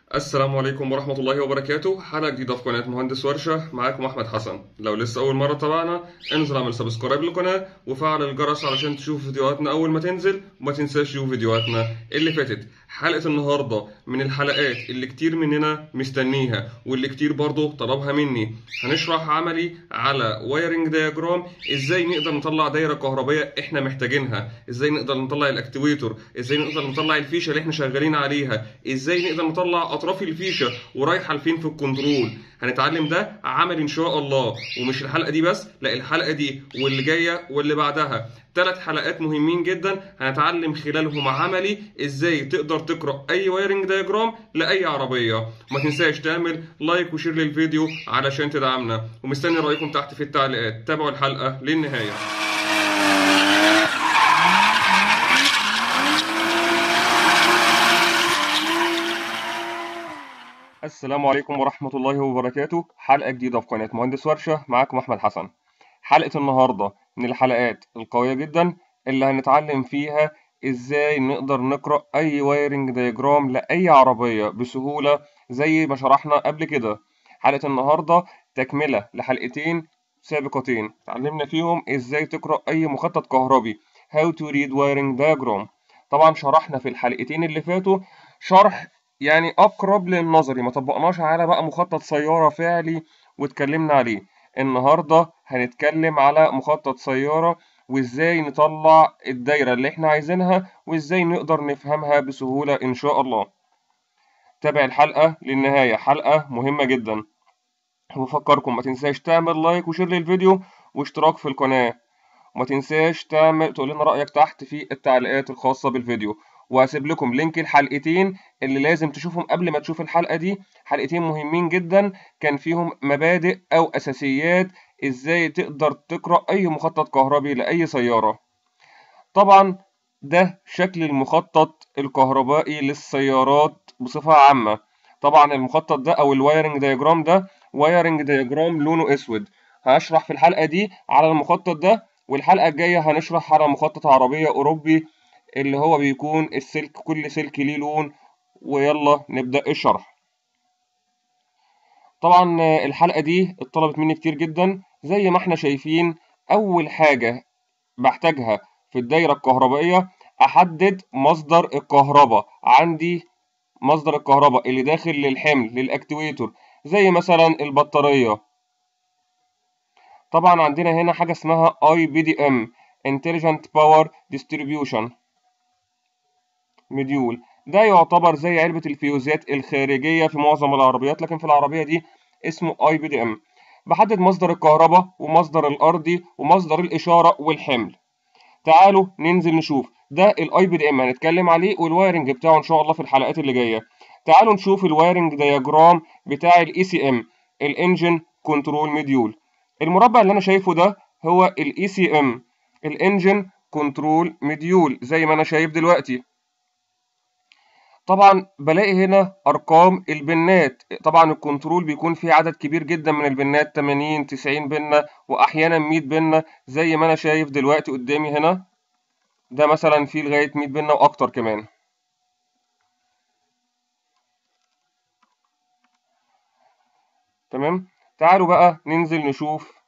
السلام عليكم ورحمة الله وبركاته حلقة جديدة في قناة مهندس ورشة معاكم أحمد حسن لو لسه أول مرة تابعنا انزل اعمل سبسكرايب للقناة وفعل الجرس علشان تشوف فيديوهاتنا أول ما تنزل وما تنساش تشوف فيديوهاتنا اللي فاتت حلقة النهاردة من الحلقات اللي كتير مننا مستنيها واللي كتير برضه طلبها مني هنشرح عملي على وايرنج دياجرام ازاي نقدر نطلع دايرة كهربائية احنا محتاجينها ازاي نقدر نطلع الاكتويتور ازاي نقدر نطلع الفيشة اللي احنا شغالين عليها ازاي نقدر نطلع اطراف الفيشه ورايحه لفين في الكنترول هنتعلم ده عملي ان شاء الله ومش الحلقه دي بس لا الحلقه دي واللي جايه واللي بعدها ثلاث حلقات مهمين جدا هنتعلم خلالهم عملي ازاي تقدر تقرا اي وايرنج دياجرام لاي عربيه وما تنساش تعمل لايك وشير للفيديو علشان تدعمنا ومستني رايكم تحت في التعليقات تابعوا الحلقه للنهايه السلام عليكم ورحمة الله وبركاته حلقة جديدة في قناة مهندس ورشة معاكم أحمد حسن حلقة النهاردة من الحلقات القوية جدا اللي هنتعلم فيها إزاي نقدر نقرأ أي وايرنج دياجرام لأي عربية بسهولة زي ما شرحنا قبل كده حلقة النهاردة تكملة لحلقتين سابقتين اتعلمنا فيهم إزاي تقرأ أي مخطط كهربي How to read wiring diagram طبعا شرحنا في الحلقتين اللي فاتوا شرح يعني اقرب للنظري ما طبقناش على بقى مخطط سياره فعلي واتكلمنا عليه النهارده هنتكلم على مخطط سياره وازاي نطلع الدايره اللي احنا عايزينها وازاي نقدر نفهمها بسهوله ان شاء الله تابع الحلقه للنهايه حلقه مهمه جدا وبفكركم ما تنساش تعمل لايك وشير للفيديو واشتراك في القناه وما تنساش تعمل تقول لنا رايك تحت في التعليقات الخاصه بالفيديو وهسيب لكم لينك الحلقتين اللي لازم تشوفهم قبل ما تشوف الحلقة دي حلقتين مهمين جدا كان فيهم مبادئ أو أساسيات إزاي تقدر تقرأ أي مخطط كهربي لأي سيارة طبعا ده شكل المخطط الكهربائي للسيارات بصفة عامة طبعا المخطط ده أو الوايرنج دياجرام ده وايرنج دياجرام لونه أسود هشرح في الحلقة دي على المخطط ده والحلقة الجاية هنشرح على مخطط عربية أوروبي اللي هو بيكون السلك كل سلك ليه لون ويلا نبدأ الشرح طبعا الحلقة دي اتطلبت مني كتير جدا زي ما احنا شايفين أول حاجة بحتاجها في الدايرة الكهربائية أحدد مصدر الكهرباء عندي مصدر الكهرباء اللي داخل للحمل للأكتويتور زي مثلا البطارية طبعا عندنا هنا حاجة اسمها IBDM Intelligent Power Distribution مديول ده يعتبر زي علبة الفيوزات الخارجية في معظم العربيات لكن في العربية دي اسمه اي بي دي ام بحدد مصدر الكهرباء ومصدر الأرضي ومصدر الإشارة والحمل تعالوا ننزل نشوف ده الاي بي دي ام هنتكلم عليه والوايرنج بتاعه ان شاء الله في الحلقات اللي جايه تعالوا نشوف الوايرنج دياجرام بتاع الاي سي ام الانجن كنترول مديول المربع اللي انا شايفه ده هو الاي سي ام الانجن كنترول مديول زي ما انا شايف دلوقتي طبعا بلاقي هنا ارقام البنات طبعا الكنترول بيكون فيه عدد كبير جدا من البنات 80 90 بنه واحيانا 100 بنه زي ما انا شايف دلوقتي قدامي هنا ده مثلا فيه لغايه 100 بنه واكتر كمان تمام تعالوا بقى ننزل نشوف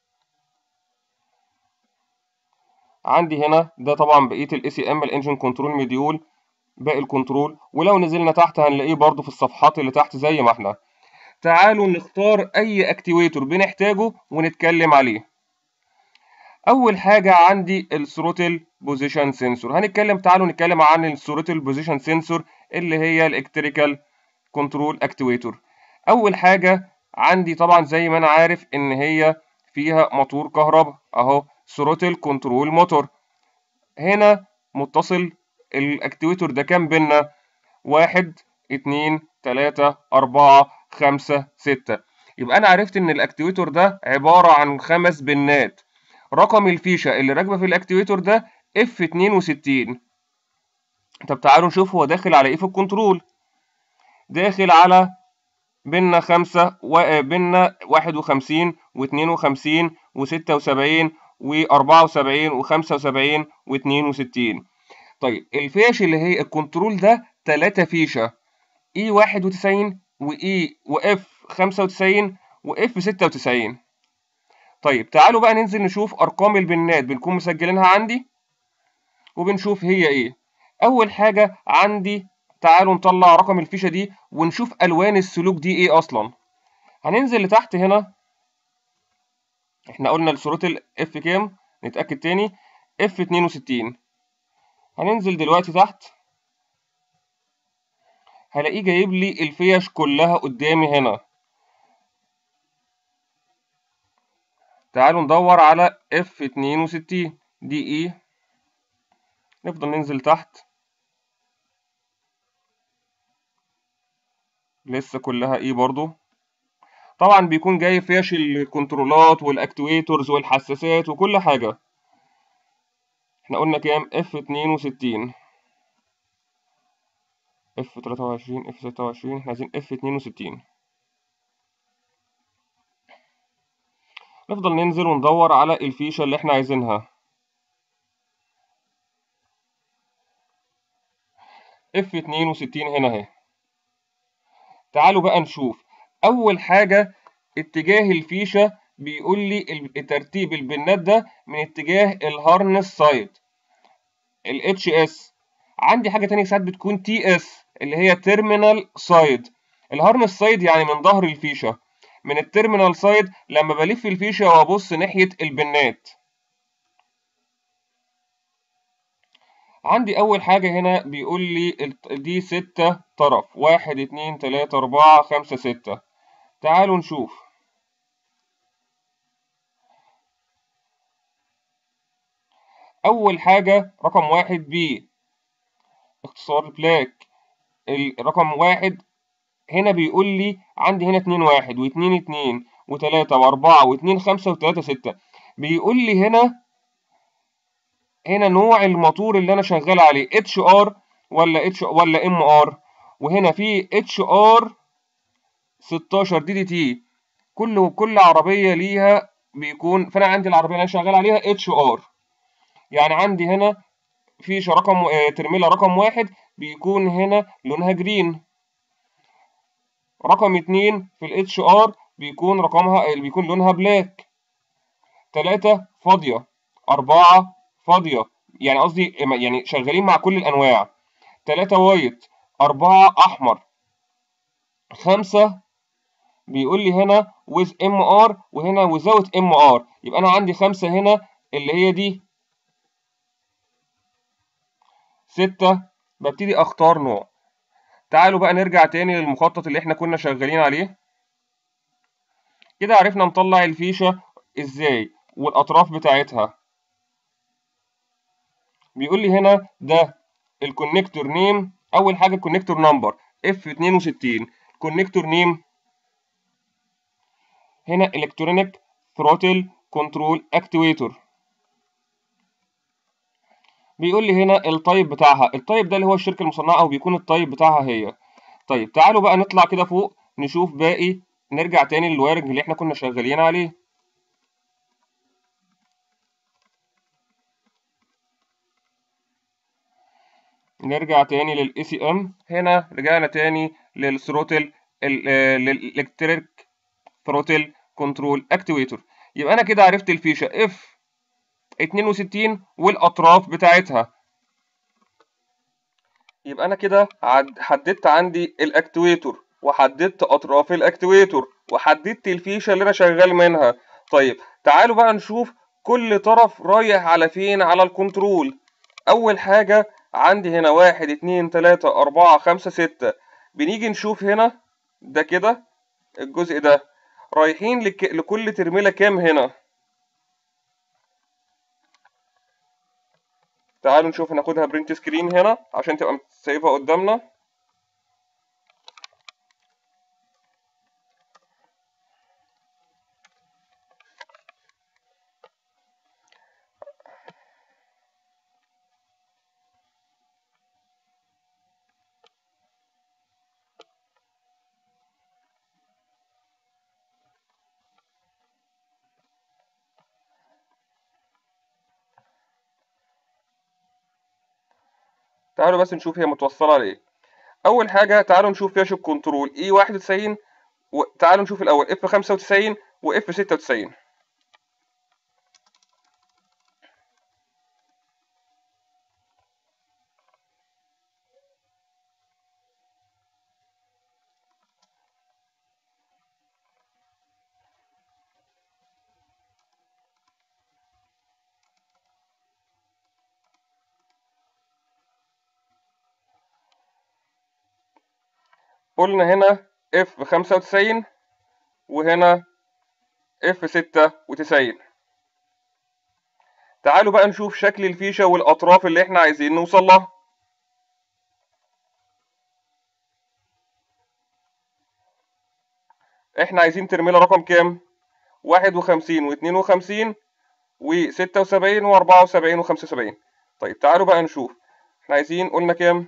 عندي هنا ده طبعا بقيه الاي سي ام الانجن كنترول مديول باقي الكنترول ولو نزلنا تحت هنلاقيه برضو في الصفحات اللي تحت زي ما احنا تعالوا نختار اي اكتيويتور بنحتاجه ونتكلم عليه اول حاجه عندي الثروتل بوزيشن سنسور هنتكلم تعالوا نتكلم عن الثروتل بوزيشن سنسور اللي هي الالكتريكال كنترول اكتيويتور اول حاجه عندي طبعا زي ما انا عارف ان هي فيها موتور كهرباء اهو ثروتل كنترول موتور هنا متصل الاكتويتور ده كام بينا واحد اتنين تلاتة أربعة خمسة ستة يبقى أنا عرفت إن الاكتويتور ده عبارة عن خمس بنات رقم الفيشة اللي راكبة في الاكتويتور ده اف اتنين وستين طب تعالوا نشوف هو داخل على ايه في الكنترول داخل على بينا خمسة وبينا واحد وخمسين واتنين وخمسين وستة وسبعين وأربعة وسبعين وخمسة وسبعين واتنين وستين طيب الفيش اللي هي الكنترول ده تلاتة فيشة اي 91 واي واف 95 واف 96 طيب تعالوا بقى ننزل نشوف ارقام البنات بنكون مسجلينها عندي وبنشوف هي ايه اول حاجه عندي تعالوا نطلع رقم الفيشه دي ونشوف الوان السلوك دي ايه اصلا هننزل لتحت هنا احنا قلنا الثروتل اف كام نتاكد تاني اف 62 هننزل دلوقتي تحت هلاقيه جايب لي الفيش كلها قدامي هنا تعالوا ندور على اف 62 دي ايه نفضل ننزل تحت لسه كلها ايه برضو طبعا بيكون جاي فيش الكنترولات والاكتويتورز والحساسات وكل حاجه احنا قلنا كام اف 62 اف 23 اف 26 احنا عايزين اف 62 نفضل ننزل وندور على الفيشة اللي احنا عايزينها اف 62 هنا اهي تعالوا بقى نشوف اول حاجة اتجاه الفيشة بيقول لي ترتيب البنات ده من اتجاه الهارنس سايد ال اتش اس عندي حاجة تانية ساعات بتكون تي اس اللي هي تيرمينال سايد الهارنس سايد يعني من ظهر الفيشة من التيرمينال سايد لما بلف الفيشة وابص ناحية البنات عندي أول حاجة هنا بيقول لي دي ستة طرف واحد اتنين تلاتة أربعة خمسة ستة تعالوا نشوف أول حاجة رقم واحد بي اختصار بلاك الرقم واحد هنا بيقول لي عندي هنا اتنين واحد واتنين اتنين وتلاتة وأربعة واتنين خمسة وتلاتة ستة بيقول لي هنا هنا نوع الموتور اللي أنا شغال عليه اتش ار ولا اتش ولا ام ار وهنا في اتش ار 16 دي دي تي كل كل عربية ليها بيكون فأنا عندي العربية اللي أنا شغال عليها اتش ار يعني عندي هنا فيشة رقم اه ترميلة رقم واحد بيكون هنا لونها جرين رقم اتنين في الاتش ار بيكون رقمها بيكون لونها بلاك تلاتة فاضية أربعة فاضية يعني قصدي يعني شغالين مع كل الأنواع تلاتة وايت أربعة أحمر خمسة بيقول لي هنا with MR وهنا without MR يبقى أنا عندي خمسة هنا اللي هي دي ستة ببتدي أختار نوع تعالوا بقى نرجع تاني للمخطط اللي احنا كنا شغالين عليه كده عرفنا نطلع الفيشة ازاي والأطراف بتاعتها بيقول لي هنا ده الكونكتور نيم أول حاجة الكونكتور نمبر اف 62 كونكتور نيم هنا الكترونيك ثروتل كنترول اكتويتور بيقول لي هنا التايب بتاعها التايب ده اللي هو الشركة المصنعة أو بيكون التايب بتاعها هي طيب تعالوا بقى نطلع كده فوق نشوف باقي نرجع تاني للوايرنج اللي احنا كنا شغالين عليه نرجع تاني للاي سي ام هنا رجعنا تاني للثروتل للالكتريك ثروتل كنترول اكتويتور يبقى انا كده عرفت الفيشه اف 62 والاطراف بتاعتها يبقى انا كده حددت عندي الاكتويتور وحددت اطراف الاكتويتور وحددت الفيشه اللي انا شغال منها طيب تعالوا بقى نشوف كل طرف رايح على فين على الكنترول اول حاجه عندي هنا واحد اتنين تلاتة أربعة خمسة ستة بنيجي نشوف هنا ده كده الجزء ده رايحين لك... لكل ترميلة كام هنا تعالوا نشوف هناخدها برنت سكرين هنا عشان تبقى سايبها قدامنا تعالوا بس نشوف هي متوصلة لإيه اول حاجه تعالوا نشوف فيش الكنترول اي 91 وتعالوا نشوف الاول اف 95 واف 96 قلنا هنا اف 95 وهنا اف 96 تعالوا بقى نشوف شكل الفيشة والأطراف اللي احنا عايزين نوصل لها احنا عايزين ترميلة رقم كام؟ واحد وخمسين واتنين وخمسين وستة وسبعين وأربعة وسبعين وخمسة وسبعين طيب تعالوا بقى نشوف احنا عايزين قلنا كام؟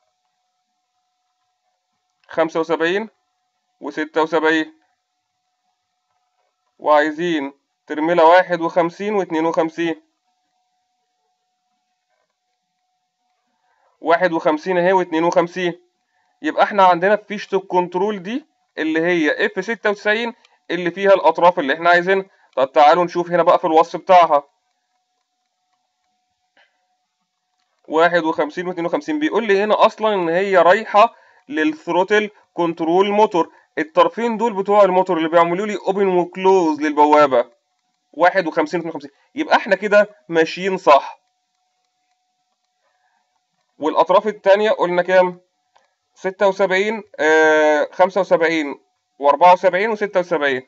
خمسة وسبعين وستة وسبعين وعايزين ترميلة واحد وخمسين واتنين وخمسين واحد وخمسين اهي واتنين وخمسين يبقى احنا عندنا في فيشة الكنترول دي اللي هي اف ستة وتسعين اللي فيها الأطراف اللي احنا عايزينها طب تعالوا نشوف هنا بقى في الوصف بتاعها واحد وخمسين واتنين وخمسين بيقول لي هنا أصلا إن هي رايحة للثروتل كنترول موتور الطرفين دول بتوع الموتور اللي بيعملوا لي اوبن وكلوز للبوابه 51 52 يبقى احنا كده ماشيين صح والاطراف الثانيه قلنا كام 76 آه 75 و74 و76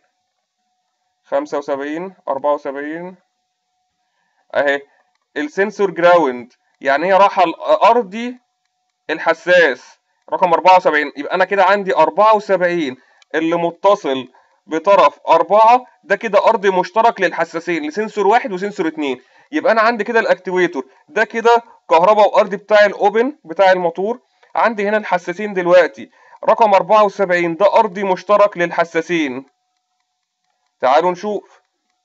75 74 اهي السنسور جراوند يعني هي رايحه الارضي الحساس رقم 74 يبقى انا كده عندي 74 اللي متصل بطرف 4 ده كده ارض مشترك للحساسين لسنسور واحد وسنسور اتنين يبقى انا عندي كده الاكتويتور ده كده كهرباء وارضي بتاع الاوبن بتاع الموتور عندي هنا الحساسين دلوقتي رقم 74 ده ارضي مشترك للحساسين تعالوا نشوف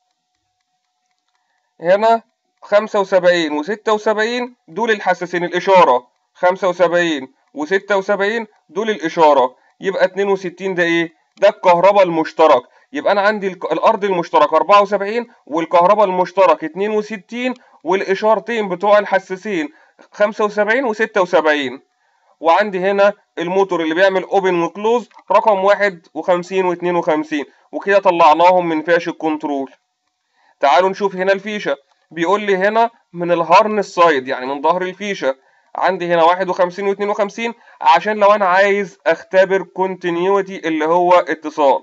هنا 75 و76 دول الحساسين الاشاره 75 و76 دول الإشارة يبقى 62 ده إيه؟ ده الكهرباء المشترك يبقى أنا عندي الأرض المشترك 74 والكهرباء المشترك 62 والإشارتين بتوع الحساسين 75 و76 وعندي هنا الموتور اللي بيعمل اوبن وكلوز رقم 51 و52 وكده طلعناهم من فيش الكنترول تعالوا نشوف هنا الفيشة بيقول لي هنا من الهارنس سايد يعني من ظهر الفيشة عندي هنا 51 و52 عشان لو انا عايز اختبر كونتينيوتي اللي هو اتصال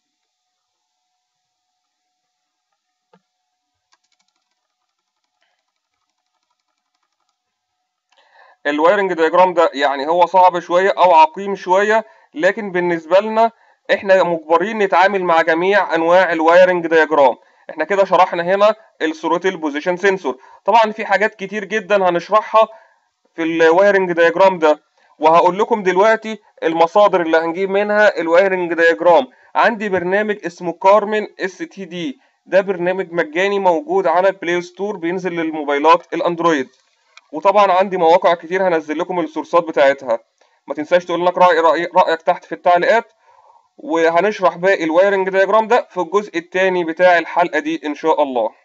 الوايرنج دياجرام ده يعني هو صعب شويه او عقيم شويه لكن بالنسبه لنا احنا مجبرين نتعامل مع جميع انواع الوايرنج دياجرام احنا كده شرحنا هنا الثروتل بوزيشن سنسور طبعا في حاجات كتير جدا هنشرحها في الوايرنج دياجرام ده وهقول لكم دلوقتي المصادر اللي هنجيب منها الوايرنج دياجرام عندي برنامج اسمه كارمن اس تي دي ده برنامج مجاني موجود على البلاي ستور بينزل للموبايلات الاندرويد وطبعا عندي مواقع كتير هنزل لكم السورسات بتاعتها ما تنساش تقول لك رأي, رأي رأيك تحت في التعليقات وهنشرح باقي الوايرنج دياجرام ده في الجزء الثاني بتاع الحلقة دي إن شاء الله